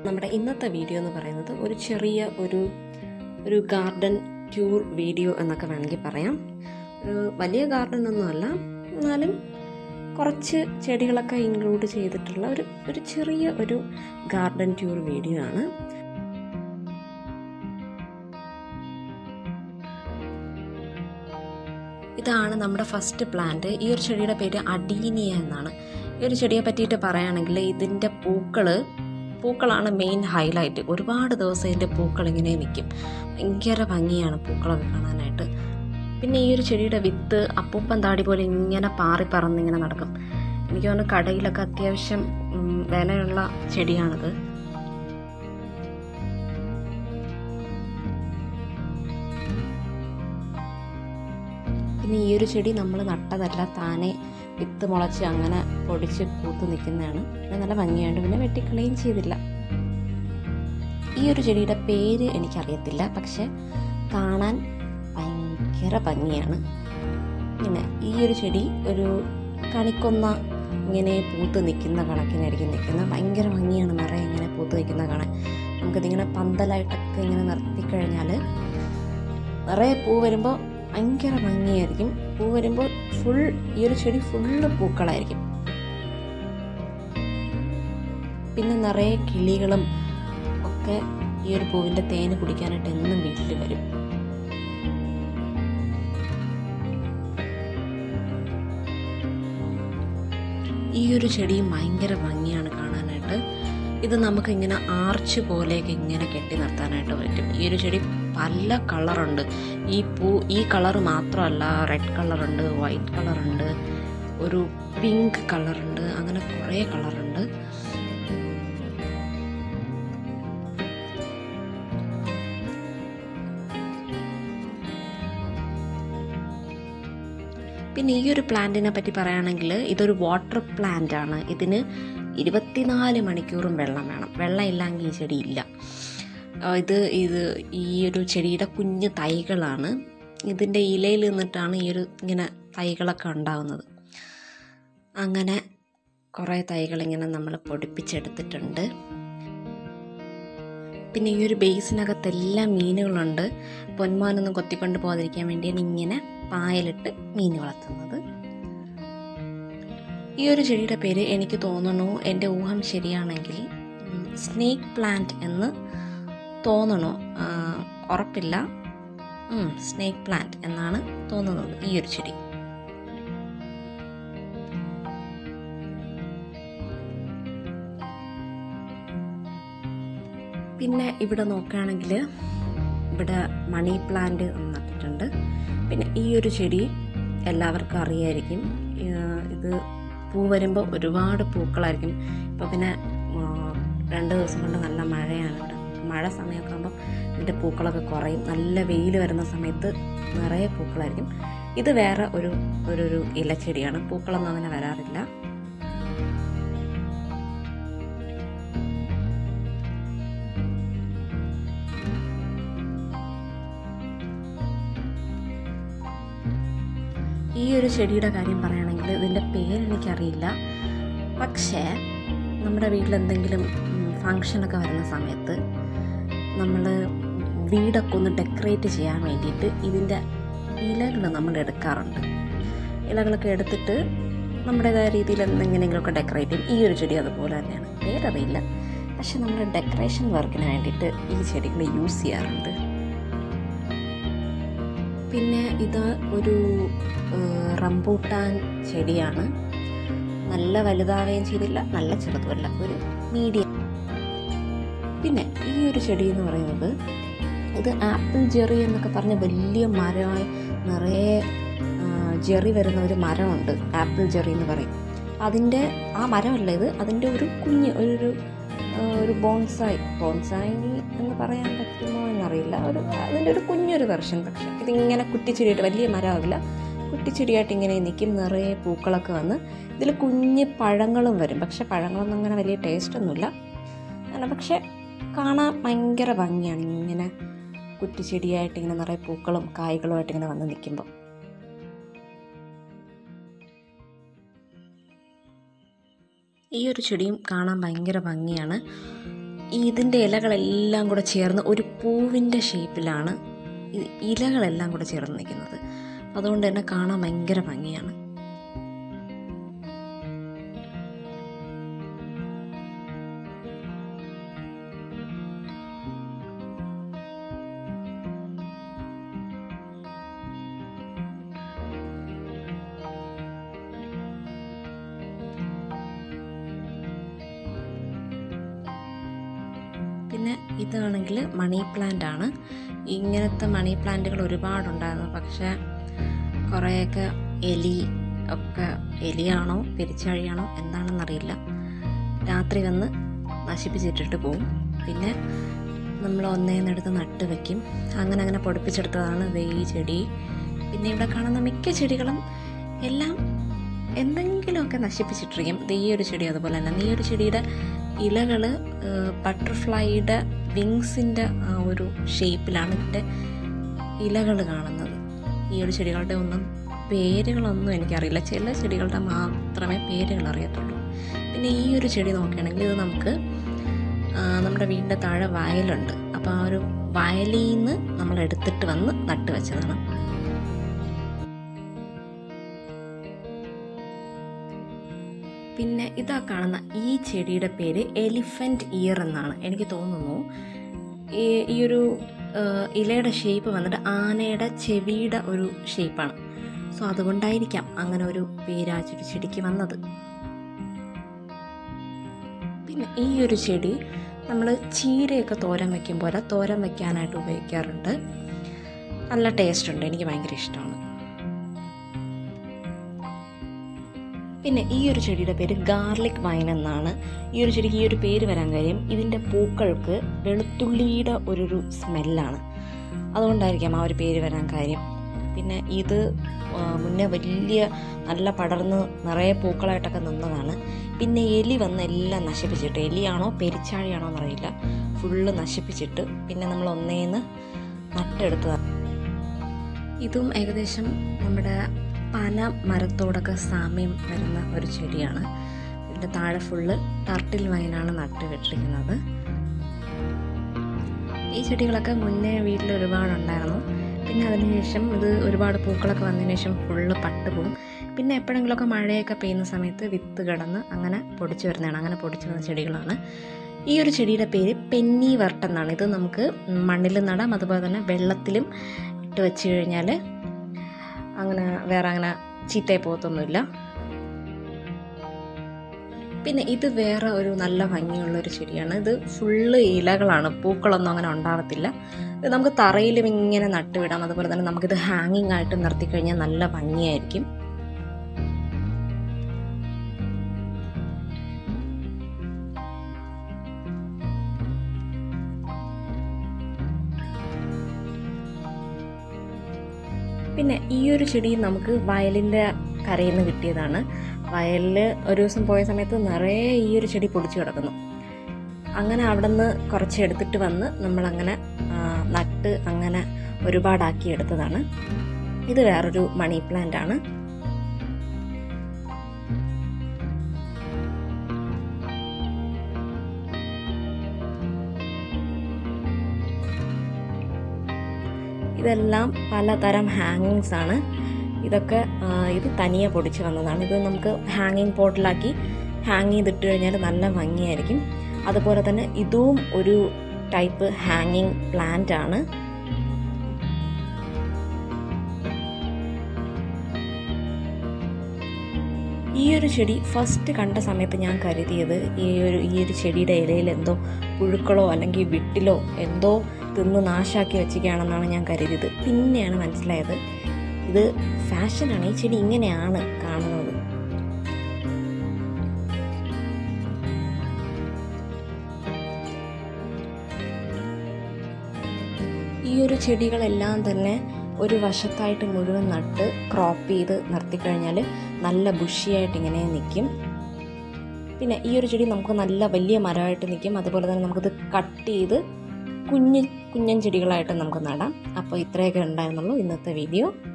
നമ്മുടെ ഇന്നത്തെ വീഡിയോ എന്ന് പറയുന്നത് ഒരു ചെറിയ ഒരു ഒരു ഗാർഡൻ ടൂർ വീഡിയോ എന്നൊക്കെ വേണമെങ്കിൽ പറയാം ഒരു വലിയ ഗാർഡൻ ഒന്നുമല്ല എന്നാലും കുറച്ച് ചെടികളൊക്കെ ഇൻക്ലൂഡ് ചെയ്തിട്ടുള്ള ഒരു ഒരു ചെറിയ ഒരു ഗാർഡൻ ടൂർ വീഡിയോ ആണ് ഇതാണ് നമ്മുടെ ഫസ്റ്റ് പ്ലാന്റ് ഈ ഒരു ചെടിയുടെ പേര് അഡീനിയ എന്നാണ് ഈ ഒരു ചെടിയെ പറ്റിയിട്ട് പറയുകയാണെങ്കിൽ ഇതിൻ്റെ പൂക്കൾ പൂക്കളാണ് മെയിൻ ഹൈലൈറ്റ് ഒരുപാട് ദിവസം ഇതിൻ്റെ പൂക്കൾ ഇങ്ങനെ നിൽക്കും ഭയങ്കര ഭംഗിയാണ് പൂക്കളൊക്കെ കാണാനായിട്ട് പിന്നെ ഈ ഒരു ചെടിയുടെ വിത്ത് അപ്പൂപ്പൻ താടി പോലെ ഇങ്ങനെ പാറി പറന്നിങ്ങനെ നടക്കും എനിക്ക് തോന്നുന്നു കടയിലൊക്കെ അത്യാവശ്യം ഉം, വിലയുള്ള ചെടിയാണിത് പിന്നെ ഈ ഒരു ചെടി നമ്മൾ നട്ടതല്ല താനെ വിത്ത് മുളച്ച് അങ്ങനെ പൊടിച്ച് പൂത്ത് നിൽക്കുന്നതാണ് പിന്നെ നല്ല ഭംഗിയുണ്ട് പിന്നെ വെട്ടിക്കളയും ചെയ്തില്ല ഈ ഒരു ചെടിയുടെ പേര് എനിക്കറിയത്തില്ല പക്ഷെ കാണാൻ ഭയങ്കര ഭംഗിയാണ് പിന്നെ ഈ ഒരു ചെടി ഒരു കണിക്കൊന്ന ഇങ്ങനെ പൂത്ത് നിൽക്കുന്ന കണക്കിനായിരിക്കും നിൽക്കുന്നത് ഭയങ്കര ഭംഗിയാണ് നിറയെ ഇങ്ങനെ പൂത്ത് നിൽക്കുന്ന കാണാൻ നമുക്കിതിങ്ങനെ പന്തലായിട്ടൊക്കെ ഇങ്ങനെ നിർത്തിക്കഴിഞ്ഞാൽ നിറയെ പൂ വരുമ്പോൾ ഭയങ്കര ഭംഗിയായിരിക്കും പൂ വരുമ്പോൾ ഫുൾ ഈ ഒരു ചെടി ഫുള്ള് പൂക്കളായിരിക്കും പിന്നെ നിറയെ കിളികളും ഒക്കെ ഈ ഒരു പൂവിൻ്റെ തേന് കുടിക്കാനായിട്ട് എന്നും വീട്ടിൽ വരും ഈ ഒരു ചെടിയും ഭയങ്കര ഭംഗിയാണ് കാണാനായിട്ട് ഇത് നമുക്ക് ഇങ്ങനെ ആർച്ച് പോലെയൊക്കെ ഇങ്ങനെ കെട്ടി നിർത്താനായിട്ട് പറ്റും ഈ ഒരു ചെടി പല കളറുണ്ട് ഈ പൂ ഈ കളർ മാത്രമല്ല റെഡ് കളറുണ്ട് വൈറ്റ് കളറുണ്ട് ഒരു പിങ്ക് കളറുണ്ട് അങ്ങനെ കുറേ കളറുണ്ട് പിന്നെ ഈ ഒരു പ്ലാന്റിനെ പറ്റി പറയുകയാണെങ്കിൽ ഇതൊരു വാട്ടർ പ്ലാന്റ് ആണ് ഇതിന് ഇരുപത്തിനാല് മണിക്കൂറും വെള്ളം വേണം വെള്ളം ഇല്ലെങ്കിൽ ഈ ചെടി ഇല്ല ആ, ഇത് ഇത് ഈ ഒരു ചെടിയുടെ കുഞ്ഞ് തൈകളാണ് ഇതിൻ്റെ ഇലയിൽ നിന്നിട്ടാണ് ഈ ഒരു ഇങ്ങനെ തൈകളൊക്കെ ഉണ്ടാകുന്നത് അങ്ങനെ കുറേ തൈകൾ ഇങ്ങനെ നമ്മൾ പൊടിപ്പിച്ചെടുത്തിട്ടുണ്ട് പിന്നെ ഈ ഒരു ബേസിനകത്തെല്ലാം മീനുകളുണ്ട് പൊന്മാനൊന്നും കൊത്തിക്കൊണ്ട് പോകാതിരിക്കാൻ വേണ്ടിയാണ് ഇങ്ങനെ പായലിട്ട് മീൻ വളർത്തുന്നത് ഈ ഒരു ചെടിയുടെ പേര് എനിക്ക് തോന്നുന്നു എൻ്റെ ഊഹം ശരിയാണെങ്കിൽ സ്നേക്ക് പ്ലാന്റ് എന്ന് തോന്നണു ആ, ഉറപ്പില്ല സ്നേക്ക് പ്ലാന്റ് എന്നാണ് തോന്നുന്നത് ഈ ഒരു ചെടി പിന്നെ ഇവിടെ നോക്കുകയാണെങ്കിൽ ഇവിടെ മണി പ്ലാന്റ് നട്ടിട്ടുണ്ട് പിന്നെ ഈ ഒരു ചെടി എല്ലാവർക്കും അറിയായിരിക്കും ഏഹ് ഇത് പൂ വരുമ്പോൾ ഒരുപാട് പൂക്കളായിരിക്കും ഇപ്പോൾ പിന്നെ ആ, രണ്ട് ദിവസം കൊണ്ട് നല്ല മഴയാണ് ഇവിടെ മഴ സമയമൊക്കെ ആകുമ്പോൾ ഇതിൻ്റെ പൂക്കളൊക്കെ കുറയും നല്ല വെയിൽ വരുന്ന സമയത്ത് നിറയെ പൂക്കളായിരിക്കും ഇത് വേറെ ഒരു ഒരു ഒരു ഇലച്ചെടിയാണ് പൂക്കളൊന്നും അങ്ങനെ വരാറില്ല ഈ ഒരു ചെടിയുടെ കാര്യം പറയുകയാണെങ്കിൽ ഇതിൻ്റെ പേരെനിക്കറിയില്ല പക്ഷേ നമ്മുടെ വീട്ടിൽ എന്തെങ്കിലും ഫങ്ഷനൊക്കെ വരുന്ന സമയത്ത് നമ്മൾ വീടൊക്കെ ഒന്ന് ഡെക്കറേറ്റ് ചെയ്യാൻ വേണ്ടിയിട്ട് ഇതിൻ്റെ ഇലകൾ നമ്മൾ എടുക്കാറുണ്ട് ഇലകളൊക്കെ എടുത്തിട്ട് നമ്മുടേതായ രീതിയിൽ എന്തെങ്കിലുമൊക്കെ ഡെക്കറേറ്റ് ചെയ്യും ഈ ഒരു ചെടി അതുപോലെ തന്നെയാണ് പേരറിയില്ല പക്ഷെ നമ്മൾ ഡെക്കറേഷൻ വർക്കിന് വേണ്ടിയിട്ട് ഈ ചെടികൾ യൂസ് ചെയ്യാറുണ്ട് പിന്നെ ഇത് ഒരു ഏഹ്, റംബൂട്ടാൻ ചെടിയാണ് നല്ല വലുതാവുകയും ചെയ്തില്ല നല്ല ചെറുതുമല്ല ഒരു മീഡിയം പിന്നെ ഈ ഒരു ചെടി എന്ന് പറയുന്നത് ഇത് ആപ്പിൾ ജെറി എന്നൊക്കെ പറഞ്ഞ വലിയ മരമായി നിറയെ ആ, ജെറി വരുന്ന ഒരു മരമുണ്ട് ആപ്പിൾ ജെറി എന്ന് പറയും അതിൻ്റെ ആ മരമല്ല ഇത് അതിൻ്റെ ഒരു കുഞ്ഞ് ഒരു ഒരു ആ, ഒരു ബോൺസായി ബോൺസായി എന്ന് പറയാൻ പറ്റുമോ എന്നറിയില്ല ഒരു അതിൻ്റെ ഒരു കുഞ്ഞൊരു വെർഷൻ പക്ഷേ ഇതിങ്ങനെ കുറ്റിച്ചെടിയായിട്ട് വലിയ മരമാവില്ല കുറ്റിച്ചെടിയായിട്ട് ഇങ്ങനെ നിൽക്കും നിറയെ പൂക്കളൊക്കെ വന്ന് ഇതിൽ കുഞ്ഞ് പഴങ്ങളും വരും പക്ഷെ പഴങ്ങളൊന്നും അങ്ങനെ വലിയ ടേസ്റ്റ് ഒന്നുമില്ല അങ്ങനെ പക്ഷെ കാണാൻ ഭയങ്കര ഭംഗിയാണ് ഇങ്ങനെ കുറ്റിച്ചെടിയായിട്ട് ഇങ്ങനെ നിറയെ പൂക്കളും കായ്കളുമായിട്ട് ഇങ്ങനെ വന്ന് നിൽക്കുമ്പോൾ ഈ ഒരു ചെടിയും കാണാൻ ഭയങ്കര ഭംഗിയാണ് ഇതിൻ്റെ ഇലകളെല്ലാം കൂടെ ചേർന്ന് ഒരു പൂവിൻ്റെ ഷേപ്പിലാണ് ഈ ഇലകളെല്ലാം കൂടെ ചേർന്ന് നിൽക്കുന്നത് അതുകൊണ്ട് തന്നെ കാണാൻ ഭയങ്കര ഭംഗിയാണ് പിന്നെ ഇതാണെങ്കിൽ മണി പ്ലാന്റ് ആണ് ഇങ്ങനത്തെ മണി പ്ലാന്റുകൾ ഒരുപാടുണ്ടായിരുന്നു പക്ഷേ കുറേയൊക്കെ എലി ഒക്കെ എലിയാണോ പെരിച്ചാഴിയാണോ എന്താണെന്നറിയില്ല രാത്രി വന്ന് നശിപ്പിച്ചിട്ടിട്ട് പോവും പിന്നെ നമ്മൾ ഒന്നേന്നെടുത്ത് നട്ട് വയ്ക്കും അങ്ങനെ അങ്ങനെ പൊടിപ്പിച്ചെടുത്തതാണ് ദേ ഈ ചെടി പിന്നെ ഇവിടെ കാണുന്ന മിക്ക ചെടികളും എല്ലാം എന്തെങ്കിലുമൊക്കെ നശിപ്പിച്ചിട്ടിരിക്കും ദേ ഈ ഒരു ചെടി അതുപോലെ തന്നെ ഈ ഒരു ചെടിയുടെ ഇലകൾ ബട്ടർഫ്ലൈയുടെ വിങ്സിൻ്റെ ആ ഒരു ഷേപ്പിലാണ് ഇതിൻ്റെ ഇലകൾ കാണുന്നത് ഈ ഒരു ചെടികളുടെ ഒന്നും പേരുകളൊന്നും എനിക്കറിയില്ല ചില ചെടികളുടെ മാത്രമേ പേരുകൾ അറിയത്തുള്ളൂ പിന്നെ ഈ ഒരു ചെടി നോക്കുകയാണെങ്കിൽ ഇത് നമുക്ക് ആ, നമ്മുടെ വീടിൻ്റെ താഴെ വയലുണ്ട് അപ്പോൾ ആ ഒരു വയലിൽ നിന്ന് നമ്മൾ എടുത്തിട്ട് വന്ന് നട്ട് വെച്ചതാണ് പിന്നെ ഇതാ കാണുന്ന ഈ ചെടിയുടെ പേര് എലിഫൻറ്റ് ഇയർ എന്നാണ് എനിക്ക് തോന്നുന്നു ഈ ഈ ഒരു ആ, ഇലയുടെ ഷേപ്പ് വന്നിട്ട് ആനയുടെ ചെവിയുടെ ഒരു ഷേപ്പാണ് സോ അതുകൊണ്ടായിരിക്കാം അങ്ങനെ ഒരു പേര് ആ ചെടി ചെടിക്ക് വന്നത് പിന്നെ ഈ ഒരു ചെടി നമ്മൾ ചീരയൊക്കെ തോരൻ വയ്ക്കും പോലെ തോരൻ വയ്ക്കാനായിട്ട് ഉപയോഗിക്കാറുണ്ട് നല്ല ടേസ്റ്റ് ഉണ്ട് എനിക്ക് ഭയങ്കര ഇഷ്ടമാണ് പിന്നെ ഈ ഒരു ചെടിയുടെ പേര് ഗാർലിക് വൈൻ എന്നാണ് ഈ ഒരു ചെടിക്ക് ഈ ഒരു പേര് വരാൻ കാര്യം ഇതിൻ്റെ പൂക്കൾക്ക് വെളുത്തുള്ളിയുടെ ഒരു ഒരു സ്മെല്ലാണ് അതുകൊണ്ടായിരിക്കാം ആ ഒരു പേര് വരാൻ കാര്യം പിന്നെ ഇത് ആ, മുന്നേ വലിയ നല്ല പടർന്ന് നിറയെ പൂക്കളായിട്ടൊക്കെ നിന്നതാണ് പിന്നെ എലി വന്ന് എല്ലാം നശിപ്പിച്ചിട്ട് എലിയാണോ പെരിച്ചാഴിയാണോ എന്നറിയില്ല ഫുള്ള് നശിപ്പിച്ചിട്ട് പിന്നെ നമ്മൾ ഒന്നേന്ന് നട്ടെടുത്തതാണ് ഇതും ഏകദേശം നമ്മുടെ പന മരത്തോടൊക്കെ സാമ്യം വരുന്ന ഒരു ചെടിയാണ് ഇതിൻ്റെ താഴെ ഫുള്ള് ടർട്ടിൽ വൈനാണ് നട്ട് വിട്ടിരിക്കുന്നത് ഈ ചെടികളൊക്കെ മുന്നേ വീട്ടിൽ ഒരുപാടുണ്ടായിരുന്നു പിന്നെ അതിനുശേഷം ഇത് ഒരുപാട് പൂക്കളൊക്കെ വന്നതിന് ശേഷം ഫുള്ള് പട്ട് പോകും പിന്നെ എപ്പോഴെങ്കിലുമൊക്കെ മഴയൊക്കെ പെയ്യുന്ന സമയത്ത് വിത്ത് കിടന്ന് അങ്ങനെ പൊടിച്ചു വരുന്നതാണ് അങ്ങനെ പൊടിച്ചു വന്ന ചെടികളാണ് ഈ ഒരു ചെടിയുടെ പേര് പെന്നി വർട്ട് എന്നാണ് ഇത് നമുക്ക് മണ്ണിൽ നടാം അതുപോലെ തന്നെ വെള്ളത്തിലും ഇട്ട് വെച്ച് കഴിഞ്ഞാൽ അങ്ങനെ വേറെ അങ്ങനെ ചീത്തയായി പോകത്തൊന്നുമില്ല പിന്നെ ഇത് വേറെ ഒരു നല്ല ഭംഗിയുള്ള ഒരു ചെടിയാണ് ഇത് ഫുള്ള് ഇലകളാണ് പൂക്കളൊന്നും അങ്ങനെ ഉണ്ടാവത്തില്ല ഇത് നമുക്ക് തറയിലും ഇങ്ങനെ നട്ടുവിടാം അതുപോലെ തന്നെ നമുക്കിത് ഹാങ്ങിങ് ആയിട്ട് നിർത്തി കഴിഞ്ഞാൽ നല്ല ഭംഗിയായിരിക്കും പിന്നെ ഈ ഒരു ചെടി നമുക്ക് വയലിൻ്റെ കരയിൽ നിന്ന് കിട്ടിയതാണ് വയലിൽ ഒരു ദിവസം പോയ സമയത്ത് നിറയെ ഈ ഒരു ചെടി പൊടിച്ചു കിടക്കുന്നു അങ്ങനെ അവിടെ നിന്ന് കുറച്ച് എടുത്തിട്ട് വന്ന് നമ്മളങ്ങനെ ആ, നട്ട് അങ്ങനെ ഒരുപാടാക്കി എടുത്തതാണ് ഇത് വേറൊരു മണി പ്ലാന്റ് ആണ് ഇതെല്ലാം പലതരം ഹാങ്ങിങ്സ് ആണ് ഇതൊക്കെ ആ, ഇത് തനിയെ പൊടിച്ച് വന്നതാണ് ഇത് നമുക്ക് ഹാങ്ങിങ് പോട്ടിലാക്കി ഹാങ് ചെയ്തിട്ട് കഴിഞ്ഞാൽ നല്ല ഭംഗിയായിരിക്കും അതുപോലെ തന്നെ ഇതും ഒരു ടൈപ്പ് ഹാങ്ങിങ് പ്ലാന്റ് ആണ് ഈ ഒരു ചെടി ഫസ്റ്റ് കണ്ട സമയത്ത് ഞാൻ കരുതിയത് ഈ ഒരു ഈ ഒരു ചെടിയുടെ ഇലയിൽ എന്തോ പുഴുക്കളോ അല്ലെങ്കിൽ വിട്ടിലോ എന്തോ തിന്ന് നാശാക്കി വെച്ചിരിക്കുകയാണെന്നാണ് ഞാൻ കരുതിയത് പിന്നെയാണ് മനസ്സിലായത് ഇത് ഫാഷനാണ് ഈ ചെടി ഇങ്ങനെയാണ് കാണുന്നത് ഈ ഒരു ചെടികളെല്ലാം തന്നെ ഒരു വശത്തായിട്ട് മുഴുവൻ നട്ട് ക്രോപ്പ് ചെയ്ത് നിർത്തിക്കഴിഞ്ഞാൽ നല്ല ബുഷിയായിട്ട് ഇങ്ങനെ നിൽക്കും പിന്നെ ഈ ഒരു ചെടി നമുക്ക് നല്ല വലിയ മരമായിട്ട് നിൽക്കും അതുപോലെ തന്നെ നമുക്കിത് കട്ട് ചെയ്ത് കുഞ്ഞ് കുഞ്ഞൻ ചെടികളായിട്ട് നമുക്ക് നടാം അപ്പോൾ ഇത്രയൊക്കെ ഉണ്ടായിരുന്നുള്ളൂ ഇന്നത്തെ വീഡിയോ